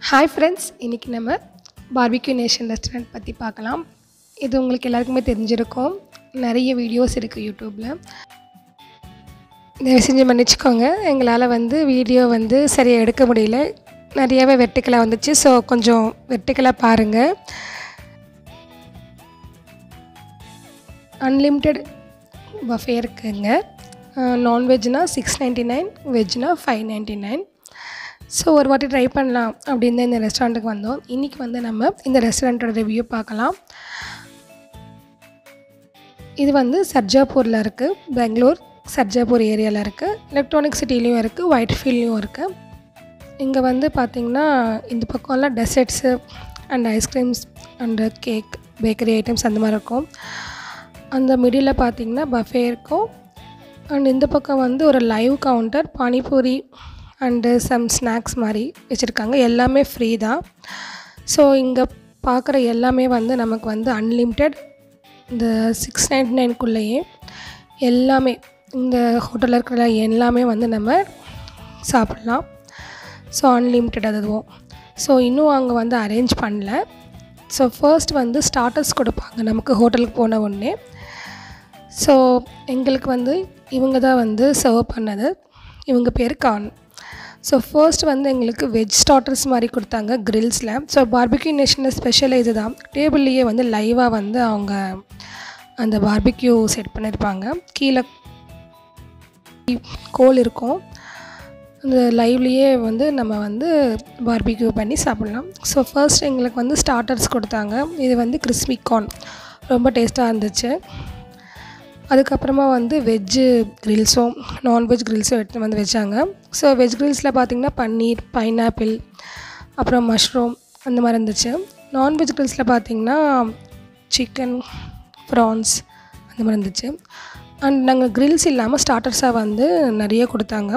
hi friends இன்றைக்கி நம்ம barbecue nation restaurant பற்றி பார்க்கலாம் இது உங்களுக்கு எல்லாருக்குமே தெரிஞ்சிருக்கும் நிறைய வீடியோஸ் இருக்குது யூடியூப்பில் தயவு செஞ்சு மன்னிச்சுக்கோங்க எங்களால் வந்து வீடியோ வந்து சரியாக எடுக்க முடியல நிறையவே வெர்டிக்கலாக வந்துச்சு ஸோ கொஞ்சம் வெர்டிக்கலாக பாருங்கள் அன்லிமிட்டெட் பஃபே இருக்குங்க நான்வெஜ்னால் சிக்ஸ் நைன்ட்டி நைன் வெஜ்னால் ஃபைவ் நைன்ட்டி நைன் ஸோ ஒரு வாட்டி ட்ரை பண்ணலாம் அப்படின்னு தான் இந்த ரெஸ்டாரண்ட்டுக்கு வந்தோம் இன்றைக்கி வந்து நம்ம இந்த ரெஸ்டாரண்ட்டோட ரிவ்யூ பார்க்கலாம் இது வந்து சர்ஜாப்பூரில் இருக்குது பெங்களூர் சர்ஜாப்பூர் ஏரியாவில் இருக்குது எலக்ட்ரானிக் சிட்டிலையும் இருக்குது ஒயிட் ஃபீல்ட்லேயும் இருக்குது இங்கே வந்து பார்த்திங்கன்னா இந்த பக்கம்லாம் desserts and ice creams and cake bakery items அந்த மாதிரி இருக்கும் அந்த மிடில் பார்த்திங்கன்னா பஃபே இருக்கும் அண்ட் இந்த பக்கம் வந்து ஒரு live counter pani puri and some snacks மாதிரி வச்சுருக்காங்க எல்லாமே ஃப்ரீ தான் ஸோ இங்கே பார்க்குற எல்லாமே வந்து நமக்கு வந்து அன்லிமிட்டெட் இந்த சிக்ஸ் நைன்டி நைனுக்குள்ளேயே எல்லாமே இந்த ஹோட்டலில் இருக்கிற எல்லாமே வந்து நம்ம சாப்பிட்லாம் ஸோ அன்லிமிட்டெட் அதுவும் ஸோ இன்னும் அங்கே வந்து அரேஞ்ச் பண்ணல ஸோ ஃபர்ஸ்ட் வந்து ஸ்டார்டர்ஸ் கொடுப்பாங்க நமக்கு ஹோட்டலுக்கு போன உடனே ஸோ எங்களுக்கு வந்து இவங்க தான் வந்து சர்வ் பண்ணது இவங்க பேர் கான் ஸோ ஃபர்ஸ்ட் வந்து எங்களுக்கு வெஜ் ஸ்டார்டர்ஸ் மாதிரி கொடுத்தாங்க கிரில்ஸில் ஸோ பார்பிக்யூ நேஷனில் ஸ்பெஷல் இது தான் டேபிள்லேயே வந்து லைவாக வந்து அவங்க அந்த பார்பிக்யூ செட் பண்ணியிருப்பாங்க கீழே கோல் இருக்கும் அந்த லைவ்லேயே வந்து நம்ம வந்து பார்பிக்யூ பண்ணி சாப்பிட்லாம் ஸோ ஃபர்ஸ்ட் எங்களுக்கு வந்து ஸ்டார்டர்ஸ் கொடுத்தாங்க இது வந்து கிறிஸ்பி கார்ன் ரொம்ப டேஸ்ட்டாக இருந்துச்சு அதுக்கப்புறமா வந்து வெஜ்ஜு கிரில்ஸும் நான்வெஜ் கிரில்ஸும் எடுத்து வந்து வச்சாங்க ஸோ வெஜ் கிரில்ஸில் பார்த்திங்கன்னா பன்னீர் பைனாப்பிள் அப்புறம் மஷ்ரூம் அந்த மாதிரி இருந்துச்சு நான்வெஜ் கிரில்ஸில் பார்த்திங்கன்னா சிக்கன் ப்ரான்ஸ் அந்த மாதிரி இருந்துச்சு அண்ட் நாங்கள் கிரில்ஸ் இல்லாமல் ஸ்டார்டர்ஸாக வந்து நிறைய கொடுத்தாங்க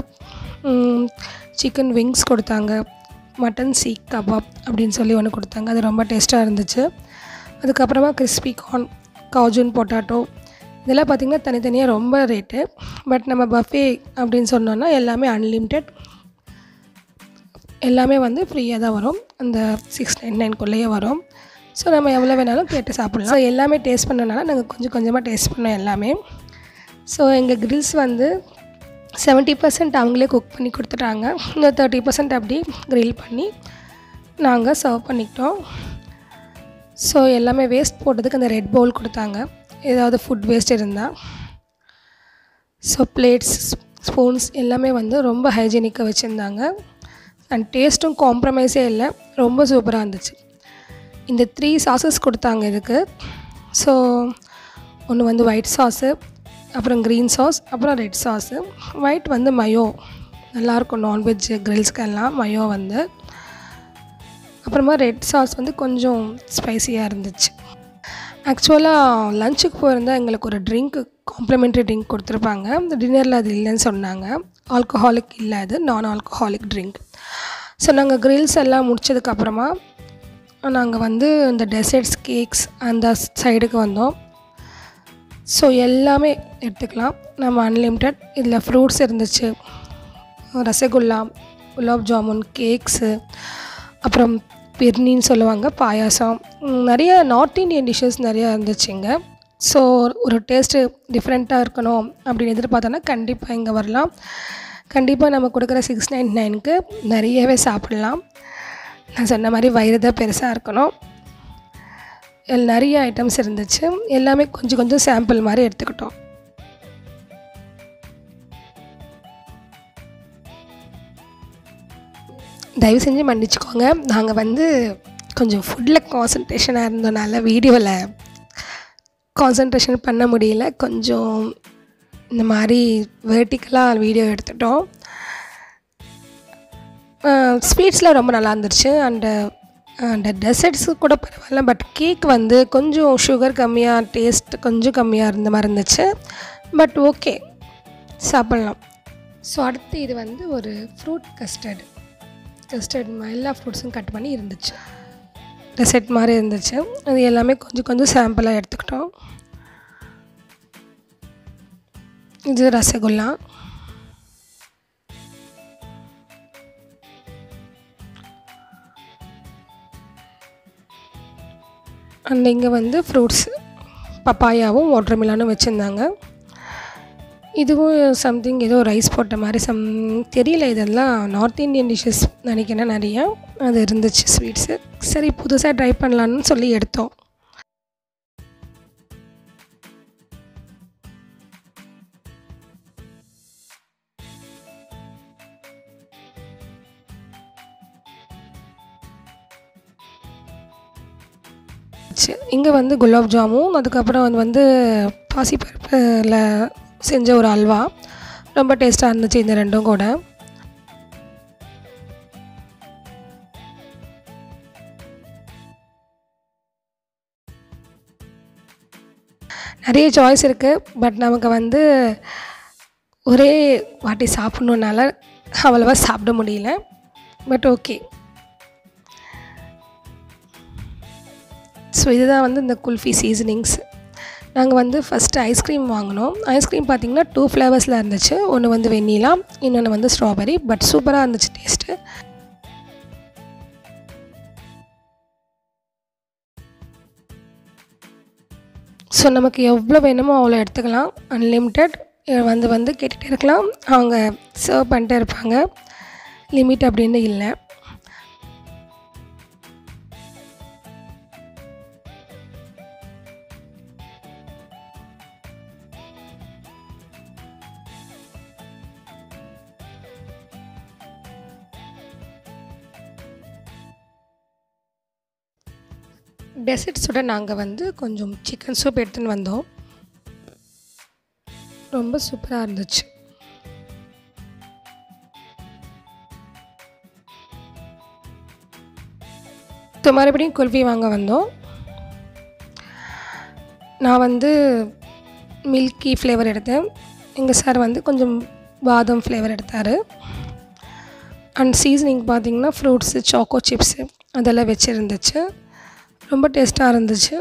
சிக்கன் விங்ஸ் கொடுத்தாங்க மட்டன் சீக் கபாப் அப்படின்னு சொல்லி ஒன்று கொடுத்தாங்க அது ரொம்ப டேஸ்ட்டாக இருந்துச்சு அதுக்கப்புறமா கிறிஸ்பி கார்ன் காஜூன் பொட்டாட்டோ இதெல்லாம் பார்த்திங்கன்னா தனித்தனியாக ரொம்ப ரேட்டு பட் நம்ம பஃபே அப்படின்னு சொன்னோன்னா எல்லாமே அன்லிமிட்டெட் எல்லாமே வந்து ஃப்ரீயாக தான் வரும் அந்த சிக்ஸ் நைன் நைன்குள்ளேயே வரும் ஸோ நம்ம எவ்வளோ வேணாலும் கேட்டு சாப்பிட்லாம் ஸோ எல்லாமே டேஸ்ட் பண்ணனால நாங்கள் கொஞ்சம் கொஞ்சமாக டேஸ்ட் பண்ணோம் எல்லாமே ஸோ எங்கள் கிரில்ஸ் வந்து செவன்ட்டி பர்சன்ட் அவங்களே குக் பண்ணி கொடுத்துட்டாங்க இன்னும் தேர்ட்டி பர்சன்ட் அப்படி க்ரில் பண்ணி நாங்கள் சர்வ் பண்ணிக்கிட்டோம் ஸோ எல்லாமே வேஸ்ட் போட்டதுக்கு அந்த ரெட் பவுல் கொடுத்தாங்க ஏதாவது ஃபுட் வேஸ்ட் இருந்தால் ஸோ பிளேட்ஸ் ஸ்பூன்ஸ் எல்லாமே வந்து ரொம்ப ஹைஜீனிக்காக வச்சுருந்தாங்க அண்ட் டேஸ்ட்டும் காம்ப்ரமைஸே இல்லை ரொம்ப சூப்பராக இருந்துச்சு இந்த த்ரீ சாஸஸ் கொடுத்தாங்க இதுக்கு ஸோ ஒன்று வந்து ஒயிட் சாஸு அப்புறம் க்ரீன் சாஸ் அப்புறம் ரெட் சாஸு ஒயிட் வந்து மயோ நல்லாயிருக்கும் நான்வெஜ் கிரில்ஸ்க்கெல்லாம் மயோ வந்து அப்புறமா ரெட் சாஸ் வந்து கொஞ்சம் ஸ்பைசியாக இருந்துச்சு ஆக்சுவலாக லஞ்சுக்கு போயிருந்தால் எங்களுக்கு ஒரு ட்ரிங்க் காம்ப்ளிமெண்ட்ரி ட்ரிங்க் கொடுத்துருப்பாங்க இந்த டின்னரில் அது இல்லைன்னு சொன்னாங்க ஆல்கஹாலிக் இல்லை அது நான் ஆல்கஹாலிக் ட்ரிங்க் ஸோ நாங்கள் கிரில்ஸ் எல்லாம் முடிச்சதுக்கப்புறமா நாங்கள் வந்து இந்த டெசர்ட்ஸ் கேக்ஸ் அந்த சைடுக்கு வந்தோம் ஸோ எல்லாமே எடுத்துக்கலாம் நம்ம அன்லிமிட்டெட் இதில் ஃப்ரூட்ஸ் இருந்துச்சு ரசகுல்லா குலாப் ஜாமுன் கேக்ஸு அப்புறம் பிர்னின்னு சொல்லுவாங்க பாயாசம் நிறைய நார்த் இந்தியன் டிஷ்ஷஸ் நிறையா இருந்துச்சுங்க ஸோ ஒரு டேஸ்ட்டு டிஃப்ரெண்ட்டாக இருக்கணும் அப்படின்னு எதிர்பார்த்தோன்னா கண்டிப்பாக இங்கே வரலாம் கண்டிப்பாக நம்ம கொடுக்குற சிக்ஸ் நைன் நைனுக்கு நிறையவே சாப்பிட்லாம் நான் சொன்ன மாதிரி வயிறு தான் பெருசாக இருக்கணும் நிறைய ஐட்டம்ஸ் இருந்துச்சு எல்லாமே கொஞ்சம் கொஞ்சம் சாம்பிள் மாதிரி எடுத்துக்கிட்டோம் தயவு செஞ்சு மன்னிச்சுக்கோங்க நாங்கள் வந்து கொஞ்சம் ஃபுட்டில் கான்சன்ட்ரேஷனாக இருந்தனால வீடியோவில் கான்சன்ட்ரேஷன் பண்ண முடியல கொஞ்சம் இந்த மாதிரி வேர்ட்டிக்கலாக வீடியோ எடுத்துட்டோம் ஸ்வீட்ஸ்லாம் ரொம்ப நல்லா இருந்துச்சு அண்டு அண்ட் டெசர்ட்ஸு கூட பரவாயில்ல பட் கேக் வந்து கொஞ்சம் சுகர் கம்மியாக டேஸ்ட் கொஞ்சம் கம்மியாக இருந்த மாதிரி இருந்துச்சு பட் ஓகே சாப்பிட்லாம் ஸோ அடுத்து இது வந்து ஒரு ஃப்ரூட் கஸ்டர்டு கஸ்டர்ட் எல்லா ஃப்ரூட்ஸும் கட் பண்ணி இருந்துச்சு டெசர்ட் மாதிரி இருந்துச்சு அது எல்லாமே கொஞ்சம் கொஞ்சம் சாம்பிளாக எடுத்துக்கிட்டோம் இது ரசகுல்லா அண்ட் இங்கே வந்து ஃப்ரூட்ஸ் பப்பாயாவும் வாட்டர்மிலானும் வச்சுருந்தாங்க இதுவும் சம்திங் ஏதோ ரைஸ் போட்ட மாதிரி சம் தெரியல இதெல்லாம் நார்த் இந்தியன் டிஷ்ஷஸ் நினைக்கிறேன் நிறையா அது இருந்துச்சு ஸ்வீட்ஸு சரி புதுசாக ட்ரை பண்ணலான்னு சொல்லி எடுத்தோம் இங்கே வந்து குலாப் ஜாமுன் அதுக்கப்புறம் அது வந்து பாசிப்பருப்பில் செஞ்ச ஒரு அல்வா ரொம்ப டேஸ்ட்டாக இருந்துச்சு இந்த ரெண்டும் கூட நிறைய சாய்ஸ் இருக்குது பட் நமக்கு வந்து ஒரே வாட்டி சாப்பிட்ணுன்னால அவ்வளோவா சாப்பிட முடியல பட் ஓகே ஸோ இதுதான் வந்து இந்த குல்ஃபி சீசனிங்ஸ் நாங்கள் வந்து ஃபஸ்ட்டு ஐஸ்கிரீம் வாங்கினோம் ஐஸ்கிரீம் பார்த்திங்கன்னா டூ ஃப்ளேவர்ஸில் இருந்துச்சு ஒன்று வந்து வெண்ணிலா இன்னொன்று வந்து ஸ்ட்ராபெரி பட் சூப்பராக இருந்துச்சு டேஸ்ட்டு ஸோ நமக்கு எவ்வளோ வேணுமோ அவ்வளோ எடுத்துக்கலாம் அன்லிமிட்டெட் வந்து வந்து கேட்டுகிட்டே இருக்கலாம் அவங்க சர்வ் பண்ணிட்டே இருப்பாங்க லிமிட் அப்படின்னு இல்லை டெசர்ட்ஸோட நாங்கள் வந்து கொஞ்சம் சிக்கன் சூப் எடுத்துன்னு வந்தோம் ரொம்ப சூப்பராக இருந்துச்சு ஸோ மறுபடியும் குல்ஃபி வாங்க வந்தோம் நான் வந்து மில்கி ஃப்ளேவர் எடுத்தேன் எங்கள் சார் வந்து கொஞ்சம் பாதாம் ஃப்ளேவர் எடுத்தார் அண்ட் சீசனிங் பார்த்தீங்கன்னா ஃப்ரூட்ஸு சாக்கோ சிப்ஸு அதெல்லாம் வச்சுருந்துச்சு ரொம்ப டேஸ்ட்டாக இருந்துச்சு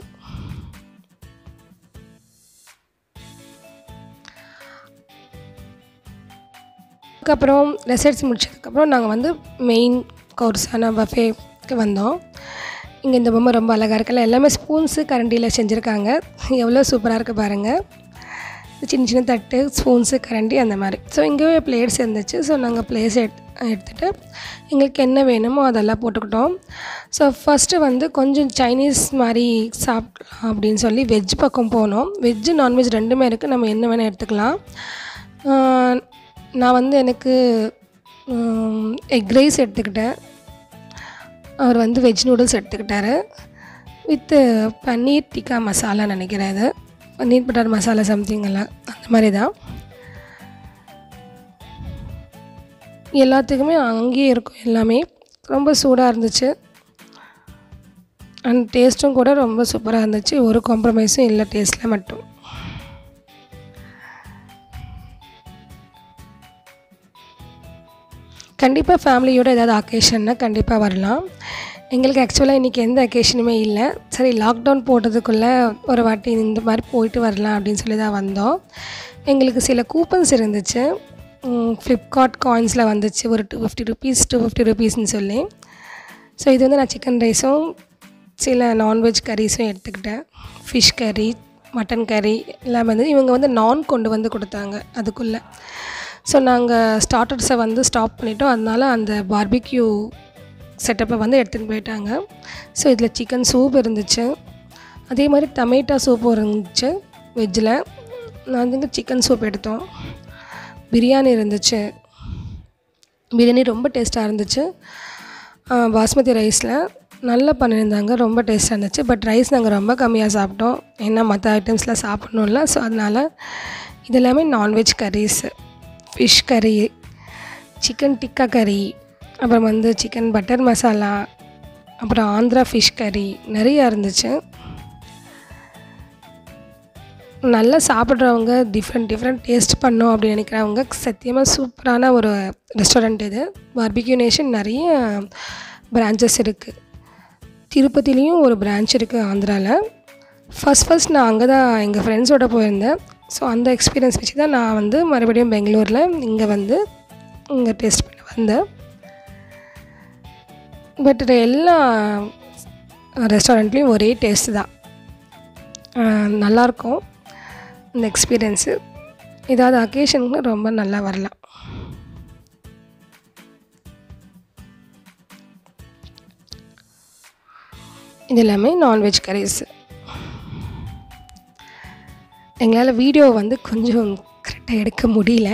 அதுக்கப்புறம் ரெசர்ட்ஸ் முடிச்சதுக்கப்புறம் நாங்கள் வந்து மெயின் கோர்ஸான பஃபேக்கு வந்தோம் இங்கே இந்த பொம்மை ரொம்ப அழகாக இருக்குல்ல எல்லாமே ஸ்பூன்ஸு கரண்டியில் செஞ்சுருக்காங்க எவ்வளோ சூப்பராக இருக்குது பாருங்கள் சின்ன சின்ன தட்டு ஸ்பூன்ஸு கரண்டி அந்த மாதிரி ஸோ இங்கேயே பிளேட்ஸ் இருந்துச்சு ஸோ நாங்கள் பிளேட்ஸ் எட் எடுத்துகிட்டு எங்களுக்கு என்ன வேணுமோ அதெல்லாம் போட்டுக்கிட்டோம் ஸோ ஃபஸ்ட்டு வந்து கொஞ்சம் சைனீஸ் மாதிரி சாப்பிட்லாம் அப்படின்னு சொல்லி வெஜ் பக்கம் போனோம் வெஜ்ஜு நான்வெஜ் ரெண்டுமே இருக்குது நம்ம என்ன வேணால் எடுத்துக்கலாம் நான் வந்து எனக்கு எக் ரைஸ் எடுத்துக்கிட்டேன் அவர் வந்து வெஜ் நூடுல்ஸ் எடுத்துக்கிட்டாரு வித்து பன்னீர் டிக்கா மசாலா நினைக்கிறேன் இது பன்னீர் பட்டர் மசாலா சம்திங் எல்லாம் அந்த மாதிரி தான் எல்லாத்துக்குமே அங்கேயே இருக்கும் எல்லாமே ரொம்ப சூடாக இருந்துச்சு அண்ட் டேஸ்ட்டும் கூட ரொம்ப சூப்பராக இருந்துச்சு ஒரு காம்ப்ரமைஸும் இல்லை டேஸ்ட்டில் மட்டும் கண்டிப்பாக ஃபேமிலியோட ஏதாவது அக்கேஷன்னா கண்டிப்பாக வரலாம் எங்களுக்கு ஆக்சுவலாக இன்றைக்கி எந்த அக்கேஷனுமே இல்லை சரி லாக்டவுன் போட்டதுக்குள்ளே ஒரு வாட்டி இந்த மாதிரி போயிட்டு வரலாம் அப்படின்னு சொல்லி தான் வந்தோம் எங்களுக்கு சில கூப்பன்ஸ் இருந்துச்சு ஃப்ளிப்கார்ட் காயின்ஸில் வந்துச்சு ஒரு two fifty rupees two fifty ருபீஸ்னு சொல்லி ஸோ இது வந்து நான் சிக்கன் ரைஸும் சில நான்வெஜ் கறீஸும் எடுத்துக்கிட்டேன் ஃபிஷ் கறி மட்டன் கறி எல்லாமே வந்து இவங்க வந்து நான் கொண்டு வந்து கொடுத்தாங்க அதுக்குள்ளே ஸோ நாங்கள் ஸ்டார்டர்ஸை வந்து ஸ்டாப் பண்ணிட்டோம் அதனால அந்த பார்பிக்யூ செட்டப்பை வந்து எடுத்துகிட்டு போயிட்டாங்க ஸோ இதில் சிக்கன் சூப் இருந்துச்சு அதே மாதிரி டமேட்டா சூப்பும் இருந்துச்சு வெஜ்ஜில் நான் வந்து சிக்கன் சூப் எடுத்தோம் பிரியாணி இருந்துச்சு பிரியாணி ரொம்ப டேஸ்ட்டாக இருந்துச்சு பாஸ்மதி ரைஸில் நல்லா பண்ணியிருந்தாங்க ரொம்ப டேஸ்ட்டாக இருந்துச்சு பட் ரைஸ் நாங்கள் ரொம்ப கம்மியாக சாப்பிட்டோம் ஏன்னா மற்ற ஐட்டம்ஸ்லாம் சாப்பிட்ணும்ல ஸோ அதனால் இது எல்லாமே non veg curries fish curry chicken tikka curry அப்புறம் வந்து சிக்கன் பட்டர் மசாலா அப்புறம் ஆந்திரா ஃபிஷ் கறி நிறையா இருந்துச்சு நல்லா சாப்பிட்றவங்க டிஃப்ரெண்ட் டிஃப்ரெண்ட் டேஸ்ட் பண்ணோம் அப்படின்னு நினைக்கிறவங்க சத்தியமாக சூப்பரான ஒரு ரெஸ்டாரண்ட் இது பார்பிக்யூ நேஷன் நிறைய பிரான்ச்சஸ் இருக்குது திருப்பதிலையும் ஒரு பிரான்ச் இருக்குது ஆந்திராவில் ஃபஸ்ட் ஃபஸ்ட் நான் அங்கே தான் எங்கள் ஃப்ரெண்ட்ஸோட போயிருந்தேன் ஸோ அந்த எக்ஸ்பீரியன்ஸ் வச்சு தான் நான் வந்து மறுபடியும் பெங்களூரில் இங்கே வந்து இங்கே டேஸ்ட் பண்ண வந்தேன் பட் எல்லா ரெஸ்டாரண்ட்லேயும் ஒரே டேஸ்ட்டு தான் நல்லாயிருக்கும் இந்த எக்ஸ்பீரியன்ஸு ஏதாவது அக்கேஷனுக்கு ரொம்ப நல்லா வரலாம் இது எல்லாமே நான்வெஜ் கரீஸ் எங்களால் வீடியோ வந்து கொஞ்சம் கரெக்டாக எடுக்க முடியல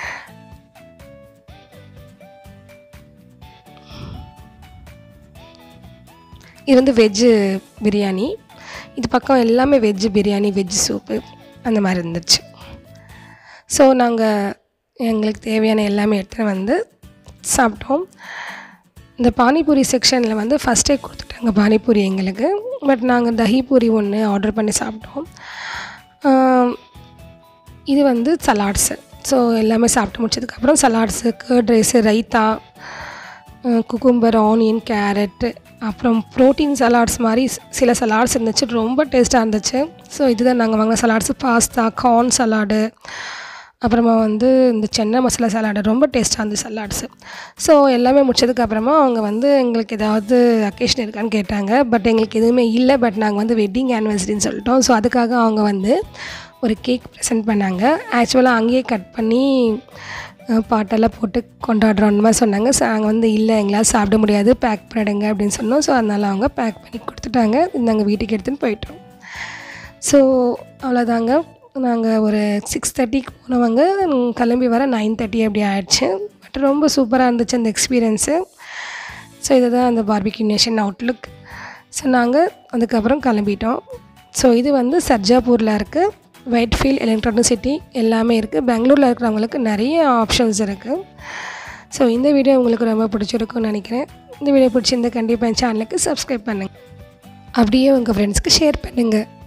இது வந்து வெஜ்ஜு பிரியாணி இது பக்கம் எல்லாமே வெஜ்ஜு பிரியாணி வெஜ் சூப்பு அந்த மாதிரி இருந்துச்சு ஸோ நாங்கள் எங்களுக்கு தேவையான எல்லாமே எடுத்துகிட்டு வந்து சாப்பிட்டோம் இந்த பானிபூரி செக்ஷனில் வந்து ஃபஸ்ட்டே கொடுத்துட்டாங்க பானிபூரி எங்களுக்கு பட் நாங்கள் தஹிபூரி ஒன்று ஆர்டர் பண்ணி சாப்பிட்டோம் ஆம், இது வந்து சலாட்ஸு ஸோ எல்லாமே சாப்பிட்டு முடிச்சதுக்கப்புறம் salads curd rice raita cucumber onion carrot அப்புறம் ப்ரோட்டீன் சலாட்ஸ் மாதிரி சி- சில சலாட்ஸ் இருந்துச்சு ரொம்ப டேஸ்ட்டாக இருந்துச்சு ஸோ இதுதான் நாங்கள் வாங்கின சலாட்ஸு பாஸ்தா கார்ன் சலாடு அப்புறமா வந்து இந்த சென்னை மசாலா சலாடு ரொம்ப டேஸ்ட்டாக இருந்துச்சு சலாட்ஸு ஸோ எல்லாமே முடிச்சதுக்கு அப்புறமா அவங்க வந்து எங்களுக்கு ஏதாவது அக்கேஷன் இருக்கான்னு கேட்டாங்க பட் எங்களுக்கு எதுவுமே இல்லை பட் நாங்கள் வந்து வெட்டிங் ஆனிவர்சரின்னு சொல்லிட்டோம் ஸோ அதுக்காக அவங்க வந்து ஒரு கேக் ப்ரெசென்ட் பண்ணாங்க ஆக்சுவலாக அங்கேயே கட் பண்ணி அஹ், பாட்டெல்லாம் போட்டு கொண்டாடுறோன்னு மாதிரி சொன்னாங்க ஸோ நாங்கள் வந்து இல்லை எங்களால் சாப்பிட முடியாது பேக் பண்ணிடுங்க அப்படின்னு சொன்னோம் ஸோ அதனால் அவங்க பேக் பண்ணி கொடுத்துட்டாங்க நாங்கள் வீட்டுக்கு எடுத்துன்னு போயிட்டோம் ஸோ அவ்வளோதாங்க நாங்கள் ஒரு சிக்ஸ் தேர்ட்டிக்கு போனவங்க ம், கிளம்பி வர நைன் தேர்ட்டி அப்படி ஆயிடுச்சு பட் ரொம்ப சூப்பராக இருந்துச்சு அந்த எக்ஸ்பீரியன்ஸு ஸோ இதுதான் அந்த பார்பிக்யூ நேஷன் அவுட்லுக் ஸோ நாங்கள் அதுக்கப்புறம் கிளம்பிட்டோம் ஸோ இது வந்து சர்ஜாப்பூரில் இருக்குது ஒயிட்ஃபீல்ட் எலக்ட்ரானிக் சிட்டி எல்லாமே இருக்குது பெங்களூரில் இருக்கிறவங்களுக்கு நிறைய ஆப்ஷன்ஸ் இருக்குது ஸோ இந்த வீடியோ உங்களுக்கு ரொம்ப பிடிச்சிருக்கும்னு நினைக்கிறேன் இந்த வீடியோ பிடிச்சிருந்தா கண்டிப்பாக என் சேனலுக்கு சப்ஸ்கிரைப் பண்ணுங்கள் அப்படியே உங்கள் ஃப்ரெண்ட்ஸ்க்கு ஷேர் பண்ணுங்கள்